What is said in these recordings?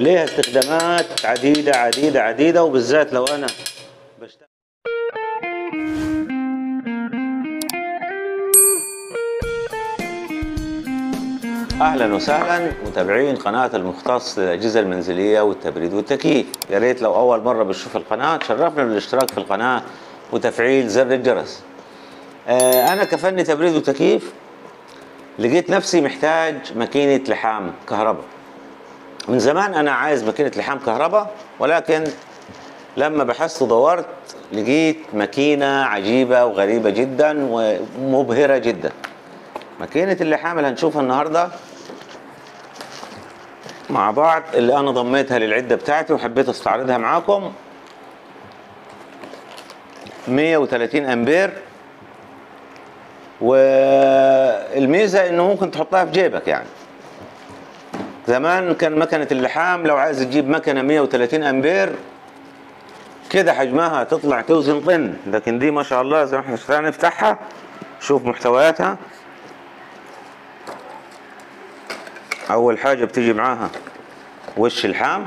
ليها استخدامات عديدة عديدة عديدة وبالذات لو أنا بشتغل اهلا وسهلا متابعين قناه المختص للاجهزه المنزليه والتبريد والتكييف يا ريت لو اول مره بتشوف القناه تشرفنا بالاشتراك في القناه وتفعيل زر الجرس آه انا كفني تبريد وتكييف لقيت نفسي محتاج ماكينه لحام كهرباء من زمان انا عايز ماكينه لحام كهرباء ولكن لما بحثت ودورت لقيت ماكينه عجيبه وغريبه جدا ومبهره جدا ماكينة اللحام اللي هنشوفها النهاردة مع بعض اللي أنا ضميتها للعدة بتاعتي وحبيت أستعرضها معاكم 130 أمبير والميزة إنه ممكن تحطها في جيبك يعني زمان كان مكنة اللحام لو عايز تجيب مكنة 130 أمبير كده حجمها تطلع توزن طن لكن دي ما شاء الله زي ما احنا شفنا نفتحها شوف محتوياتها اول حاجه بتيجي معاها وش الحام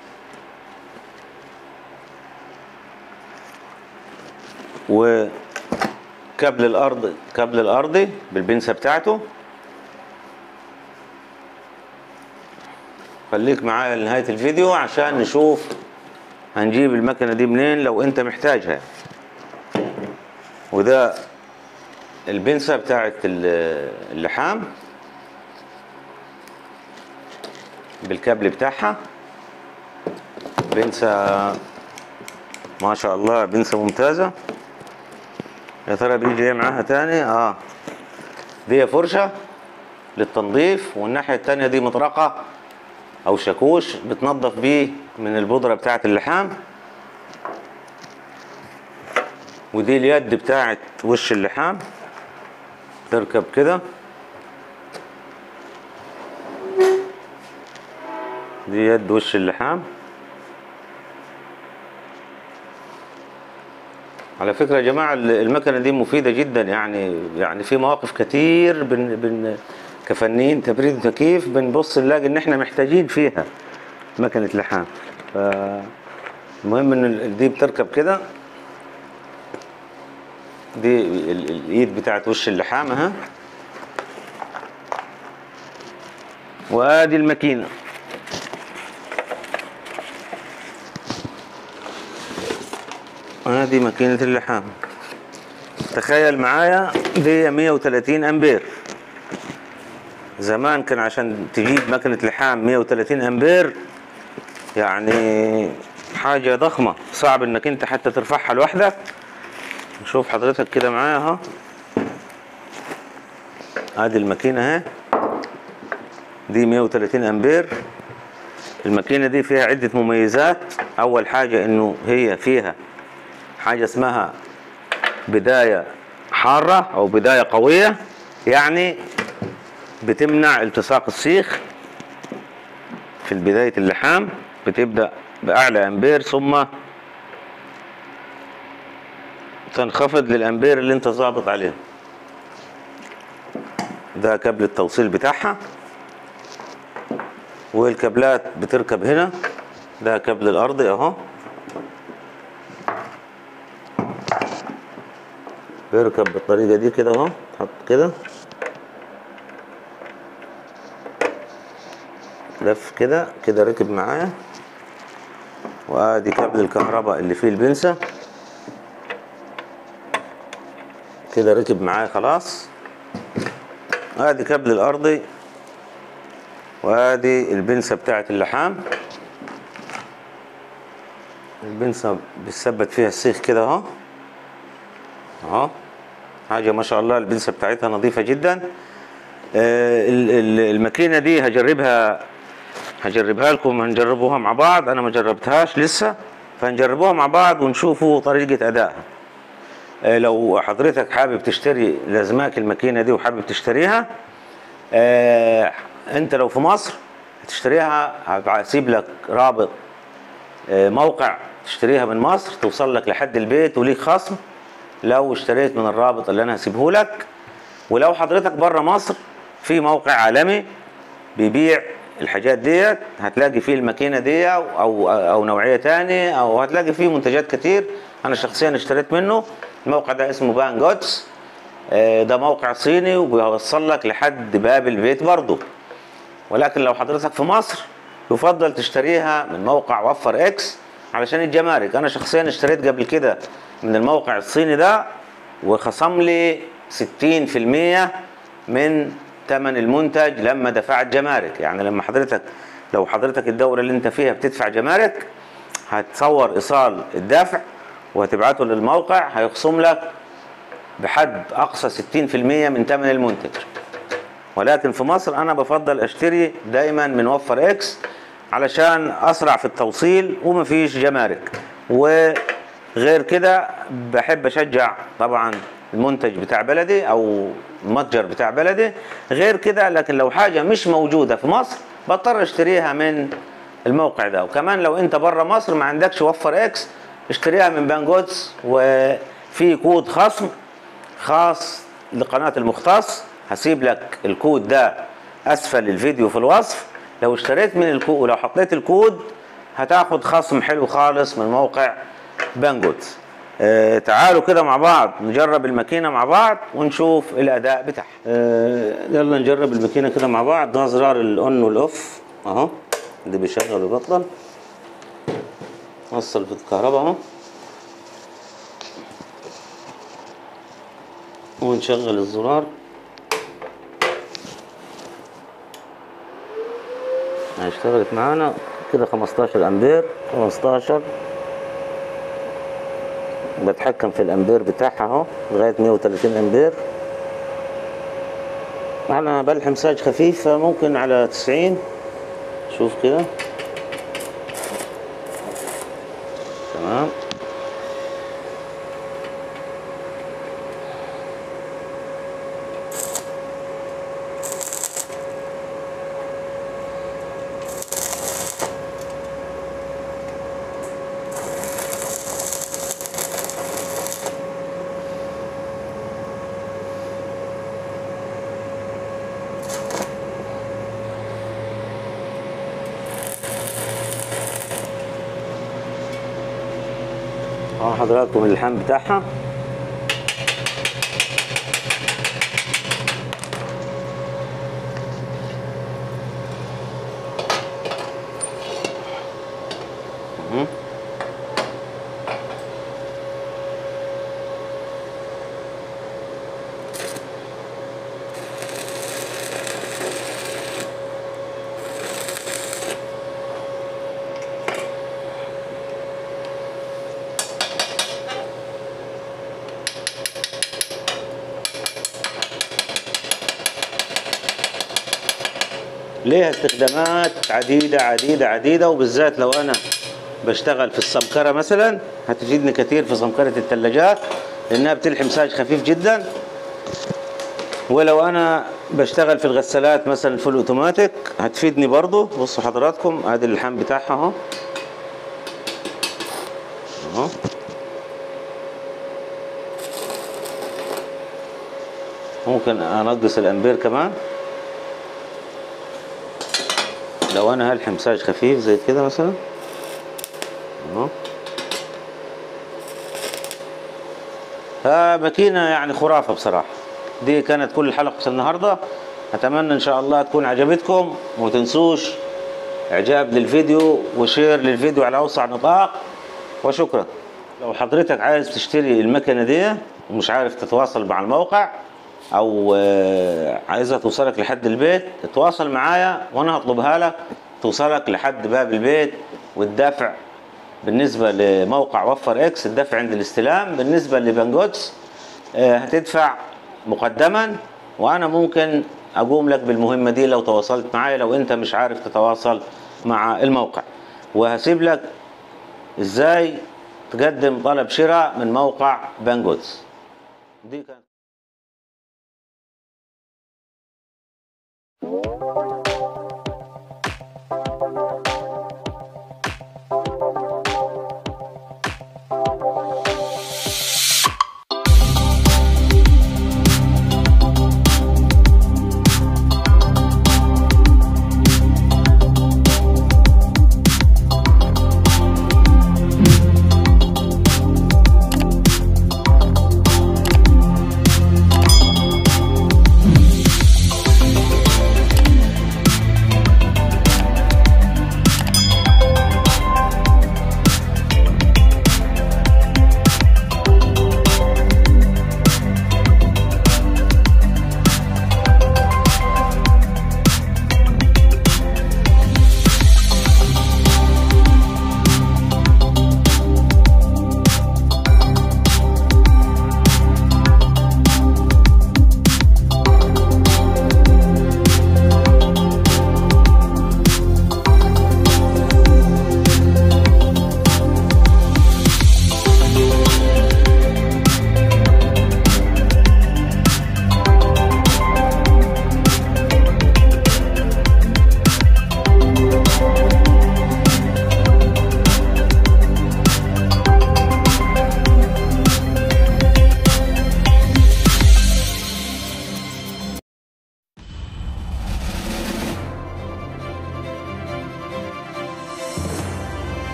وكابل الارض كابل الارضي بالبنسه بتاعته خليك معايا لنهايه الفيديو عشان نشوف هنجيب المكنه دي منين لو انت محتاجها وده البنسه بتاعت اللحام بالكابل بتاعها بنسة ما شاء الله بنسة ممتازة يا ترى بيجي ايه معاها تاني اه دي فرشة للتنظيف والناحية التانية دي مطرقة او شاكوش بتنظف بيه من البودرة بتاعت اللحام ودي اليد بتاعت وش اللحام تركب كده دي يد وش اللحام على فكرة يا جماعة المكنة دي مفيدة جدا يعني يعني في مواقف كتير بن بن كفنيين تبريد وتكييف بنبص نلاقي ان احنا محتاجين فيها مكنة لحام المهم ان دي بتركب كده دي الايد بتاعت وش اللحام اهي وادي الماكينه هذه ماكينة اللحام تخيل معايا دي 130 امبير زمان كان عشان تجيب مكنة لحام 130 امبير يعني حاجة ضخمة صعب انك انت حتى ترفعها لوحدك نشوف حضرتك كده معايا اهو ادي الماكينة اهي دي 130 امبير الماكينة دي فيها عدة مميزات اول حاجة انه هي فيها حاجة اسمها بداية حارة أو بداية قوية يعني بتمنع التصاق السيخ في بداية اللحام بتبدأ بأعلى أمبير ثم تنخفض للأمبير اللي أنت ظابط عليه ده كابل التوصيل بتاعها والكابلات بتركب هنا ده كابل الأرضي أهو بيركب بالطريقة دي كده اهو تحط كده لف كده كده ركب معايا وادي كابل الكهرباء اللي فيه البنسة كده ركب معايا خلاص ادي كابل الارضي وادي البنسة بتاعت اللحام البنسة بتثبت فيها السيخ كده اهو اهو حاجه ما شاء الله البنسه بتاعتها نظيفه جدا آه الماكينه دي هجربها هجربها لكم هنجربوها مع بعض انا ما جربتهاش لسه فنجربوها مع بعض ونشوفوا طريقه ادائها آه لو حضرتك حابب تشتري لازماك الماكينه دي وحابب تشتريها آه انت لو في مصر هتشتريها هسيب لك رابط موقع تشتريها من مصر توصل لك لحد البيت وليك خصم لو اشتريت من الرابط اللي انا هسيبه لك ولو حضرتك بره مصر في موقع عالمي بيبيع الحاجات ديت هتلاقي فيه الماكينه دي او او نوعيه تانية او هتلاقي فيه منتجات كتير انا شخصيا اشتريت منه الموقع ده اسمه بان جوتس آه، ده موقع صيني وبيوصل لك لحد باب البيت برضه ولكن لو حضرتك في مصر يفضل تشتريها من موقع وفر اكس علشان الجمارك انا شخصيا اشتريت قبل كده من الموقع الصيني ده وخصم لي 60% من ثمن المنتج لما دفعت جمارك يعني لما حضرتك لو حضرتك الدولة اللي انت فيها بتدفع جمارك هتصور ايصال الدفع وهتبعته للموقع هيخصم لك بحد اقصى 60% من ثمن المنتج ولكن في مصر انا بفضل اشتري دايما من وفر اكس علشان اسرع في التوصيل ومفيش جمارك وغير كده بحب اشجع طبعا المنتج بتاع بلدي او المتجر بتاع بلدي غير كده لكن لو حاجه مش موجوده في مصر بضطر اشتريها من الموقع ده وكمان لو انت بره مصر ما عندكش وفر اكس اشتريها من بانجوتس وفي كود خصم خاص لقناة المختص هسيب لك الكود ده اسفل الفيديو في الوصف لو اشتريت من الكود ولو حطيت الكود هتاخد خصم حلو خالص من موقع بانجوتس آه تعالوا كده مع بعض نجرب الماكينة مع بعض ونشوف الأداء بتاعها آه يلا نجرب الماكينة كده مع بعض ده زرار الأون والأوف أهو اللي بيشغل ويبطل وصل في الكهرباء أهو ونشغل الزرار اشتغلت معانا كده 15 امبير 15 بتحكم في الامبير بتاعها اهو لغايه 130 امبير انا بلحم ساج خفيف فممكن على 90 شوف كده تمام اهو حضراتكم اللحام بتاعها مهم. ليها استخدامات عديدة عديدة عديدة وبالذات لو أنا بشتغل في السمكرة مثلا هتفيدني كتير في سمكرة الثلاجات لأنها بتلحم ساج خفيف جدا ولو أنا بشتغل في الغسالات مثلا في الأوتوماتيك هتفيدني برضو بصوا حضراتكم ادي اللحام بتاعها اهو اهو ممكن انقص الامبير كمان لو انا هلحم ساج خفيف زي كده مثلا اهو فماكينة يعني خرافة بصراحة دي كانت كل حلقة النهاردة أتمنى إن شاء الله تكون عجبتكم وما تنسوش إعجاب للفيديو وشير للفيديو على أوسع نطاق وشكرا لو حضرتك عايز تشتري المكنة دي ومش عارف تتواصل مع الموقع أو آه، عايزها توصلك لحد البيت تتواصل معايا وأنا هطلبها لك توصلك لحد باب البيت والدفع بالنسبة لموقع وفر اكس الدفع عند الاستلام بالنسبة لبنجوتس آه، هتدفع مقدما وانا ممكن اقوم لك بالمهمة دي لو تواصلت معايا لو انت مش عارف تتواصل مع الموقع وهسيب لك ازاي تقدم طلب شراء من موقع بنجوتس دي كانت